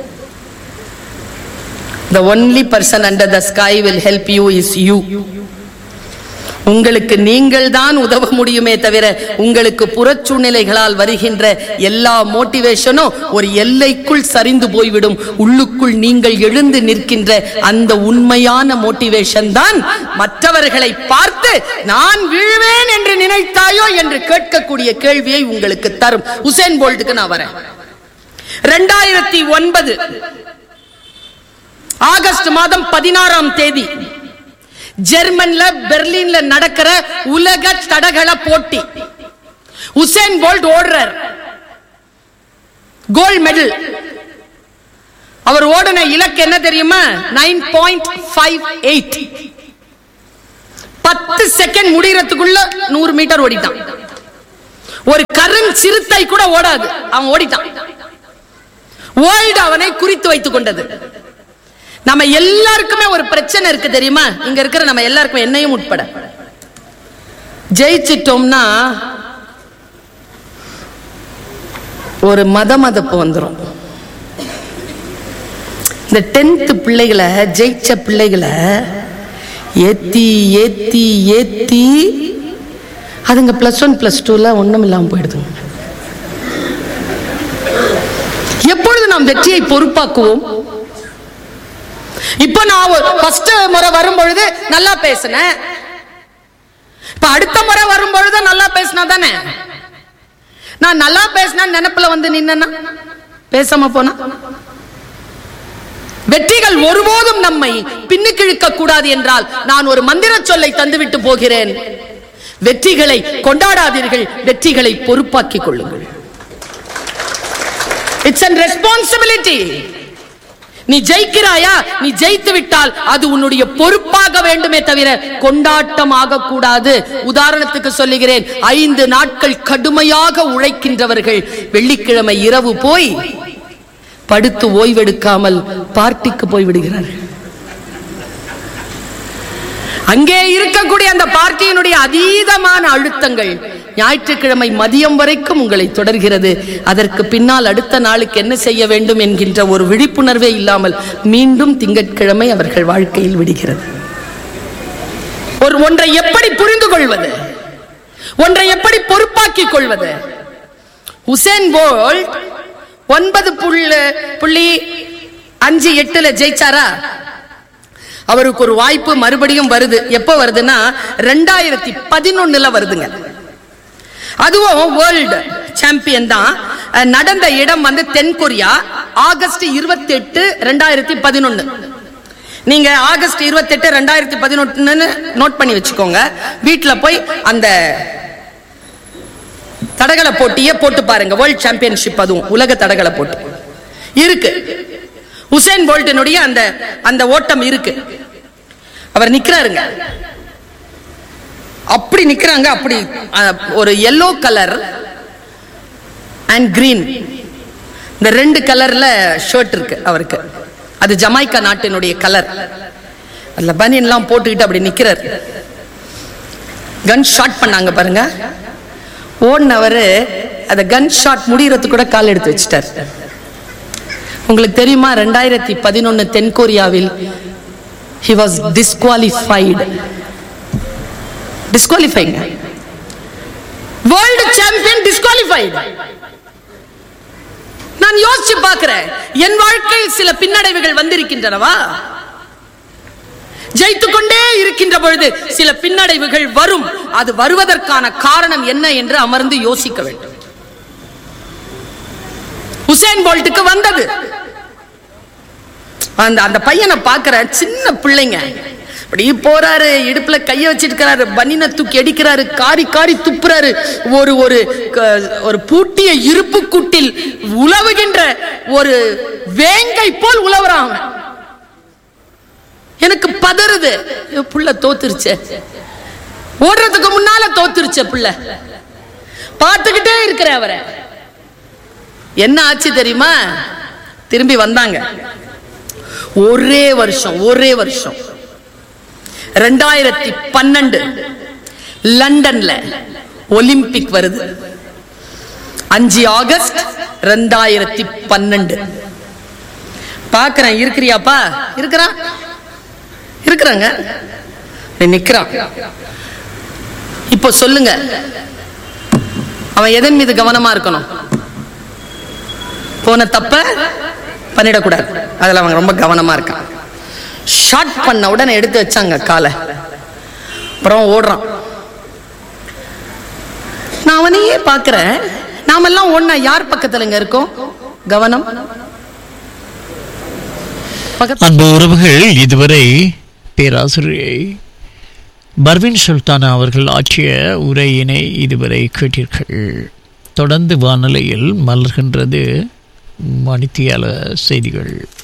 the only person under the sky will help you is you உங்களுக்கு நீங்கள் தான் உதவ முடியுமே தவிர உங்களுக்கு புறச்சூழ்நிலைகளால் வருகின்ற எல்லா மோட்டிவேஷனும் ஒரு எல்லைக்குள் சரிந்து போய்விடும் உள்ளுக்குள் நீங்கள் எழுந்து நிற்கின்ற அந்த உண்மையான மோட்டிவேஷன் தான் மற்றவர்களை பார்த்து நான் வீழ்வேன் என்று நினைத்தாயோ என்று கேட்கக்கூடிய கேள்வியை உங்களுக்கு தரும் உசேன் போல்ட்டுக்கு நான் வரேன் ரெண்டாயிரத்தி ஒன்பது ஆகஸ்ட் மாதம் பதினாறாம் தேதி ஜெர்மன்ல பெர்லின்ல நடக்கிற உலக தடகள போட்டி உசேன் போல்ட் ஓடுறார் கோல்ட் மெடல் அவர் ஓடின இலக்கு என்ன தெரியுமா நைன் பாயிண்ட் ஃபைவ் எயிட் பத்து செகண்ட் முடியறதுக்குள்ள நூறு மீட்டர் ஓடிட்டான் ஒரு கரும் சிறுத்தை கூட ஓடாது அவன் ஓடிட்டான் வேர்ல்டு அவனை குறித்து வைத்துக் கொண்டது நம்ம எல்லாருக்குமே ஒரு பிரச்சனை இருக்கு தெரியுமா இங்க இருக்கிற நம்ம எல்லாருக்குமே என்னையும் உட்பட ஜெயிச்சிட்டோம்னா ஒரு மத மதப்பு வந்துடும் இந்த டென்த் பிள்ளைகளை ஜெயிச்ச பிள்ளைகளை ஏத்தி ஏத்தி ஏத்தி அதுங்க பிளஸ் ஒன் பிளஸ் டூல ஒண்ணும் இல்லாம போயிடுதுங்க எப்பொழுது நாம் வெற்றியை பொறுப்பாக்குவோம் இப்ப நான் ஃபர்ஸ்ட் முறை வரும்பொழுது நல்லா பேசினேன் இப்ப அடுத்த முறை வரும்பொழுது நல்லா பேசினா தானே நான் நல்லா பேசினா நினைப்புல வந்து நின்னா பேசாம போனா வெற்றிகள் ஒருபோதும் நம்மை பின்னுக்கு இழுக்க கூடாது என்றால் நான் ஒரு மந்திர சொல்லை தந்துவிட்டு போகிறேன் வெற்றிகளை கொண்டாடாதீர்கள் வெற்றிகளை பொறுப்பாக்கிக் கொள்ளுங்கள் இட்ஸ் அன் ரெஸ்பான்சிபிலிட்டி நீ ஜெயிக்கிறாயா நீ ஜெயித்து விட்டால் அது உன்னுடைய பொறுப்பாக வேண்டுமே தவிர கொண்டாட்டம் ஆகக்கூடாது உதாரணத்துக்கு சொல்லுகிறேன் ஐந்து நாட்கள் கடுமையாக உழைக்கின்றவர்கள் வெள்ளிக்கிழமை இரவு போய் படுத்து ஓய்வெடுக்காமல் பார்ட்டிக்கு போய் விடுகிறார்கள் அங்கே இருக்கக்கூடிய அந்த பார்ட்டியினுடைய அதீதமான அழுத்தங்கள் ஞாயிற்றுக்கிழமை மதியம் வரைக்கும் உங்களை தொடர்கிறது அதற்கு பின்னால் அடுத்த நாளுக்கு என்ன செய்ய வேண்டும் என்கின்ற ஒரு விழிப்புணர்வே இல்லாமல் மீண்டும் திங்கட்கிழமை அவர்கள் வாழ்க்கையில் விடுகிறது ஒரு ஒன்றை எப்படி புரிந்து கொள்வது ஒன்றை எப்படி பொறுப்பாக்கிக் கொள்வது உசேன் போல்ட் ஒன்பது புள்ள புள்ளி அஞ்சு எட்டுல ஜெயிச்சாரா அவருக்கு ஒரு வாய்ப்பு மறுபடியும் வருது எப்போ வருதுன்னா ரெண்டாயிரத்தி பதினொன்னுல வருதுங்க அதுவும் வேர்ல்டு சாம்பியன் தான் அஹ், நடந்த இடம் வந்து தென்கொரியா ஆகஸ்ட் இருபத்தி எட்டு ரெண்டாயிரத்தி பதினொன்னு நீங்க ஆகஸ்ட் இருபத்தி எட்டு ரெண்டாயிரத்தி பதினொன்னு நோட் பண்ணி வச்சுக்கோங்க வீட்டுல போய் அந்த தடகள போட்டியை போட்டு பாருங்க வேர்ல்ட் சாம்பியன்ஷிப் அதுவும் உலக தடகள போட்டி இருக்கு உசேன் போல்ட்டினுடைய அந்த அந்த ஓட்டம் இருக்கு அவர் நிக்கிறாருங்க அப்படி நிக்கிறாங்க அப்படி அஹ், ஒரு எல்லோ கலர் அண்ட் கிரீன் இந்த ரெண்டு கலர்ல ஷர்ட் இருக்கு அவருக்கு அது ஜமைக்கா நாட்டினுடைய கலர் அதுல பனியன்லாம் போட்டுக்கிட்டு அப்படி நிக்கிறார் கன் ஷாட் பண்ணாங்க பாருங்க ஓடினவர் அந்த கன் ஷாட் முடியறதுக்கு கூட கால் எடுத்து வச்சிட்டார் உங்களுக்கு தெரியுமா ரெண்டாயிரத்தி பதினொன்னு தென்கொரியாவில் ஹி வாஸ் டிஸ்குவாலிஃபைடு டிஸ்குவாலிஃபைங்க வேர்ல்டு சாம்பியன் டிஸ்குவாலிஃபைடு நான் யோசிச்சு பார்க்கிறேன் என் வாழ்க்கையில் சில பின்னடைவுகள் வந்திருக்கின்றனவா ஜெயித்துக் கொண்டே இருக்கின்ற பொழுது சில பின்னடைவுகள் வரும் அது வருவதற்கான காரணம் என்ன என்று அமர்ந்து யோசிக்க வேண்டும் உசேன் போல்ட்டுக்கு வந்தது அந்த அந்த பையனை பார்க்கிற சின்ன பிள்ளைங்க அப்படி போறாரு இடுப்புல கைய வச்சிருக்கிறாரு பனினை தூக்கி அடிக்கிறாரு காரி காரி துப்புறாரு ஒரு ஒரு க- ஒரு பூட்டிய இருப்பு கூட்டில் உலவுகின்ற ஒரு வேங்கை போல் உலவுறான் அவன். எனக்கு பதறுது ஐயோ, புள்ள தோத்துருச்சே ஓடுறதுக்கு முன்னால தோத்துருச்ச புள்ள பார்த்துக்கிட்டே இருக்கிற அவரை என்ன ஆச்சு தெரியுமா திரும்பி வந்தாங்க ஒரே வருஷம் ஒரே வருஷம் ரெண்டாயிரத்தி பன்னெண்டு லண்டன்ல ஒலிம்பிக் வருது அஞ்சு ஆகஸ்ட் ரெண்டாயிரத்தி பன்னெண்டு பாக்குறேன் இருக்கிறியாப்பா இருக்கிறான் இருக்கிறாங்க நிக்கிறான் இப்போ சொல்லுங்க அவன் எதன் மீது கவனமா இருக்கணும் போன தப்ப பண்ணிடக்கூடாது அதுல அவன் ரொம்ப கவனமா இருக்கான் ஷார்ட் பண்ண உடனே எடுத்து வச்சாங்க காலை அப்புறம் ஓடுறான் நான் அவனையே பார்க்கிறேன் நாமெல்லாம் ஒண்ணா யார் பக்கத்துலங்க இருக்கோம் கவனம் பக்கத்து அன்பு உறவுகள் இதுவரை பேராசிரியை பர்வின் சுல்தானா அவர்கள் ஆற்றிய உரையினை இதுவரை கேட்டீர்கள் தொடர்ந்து வானிலையில் மலர்கின்றது மணித்தியால செய்திகள்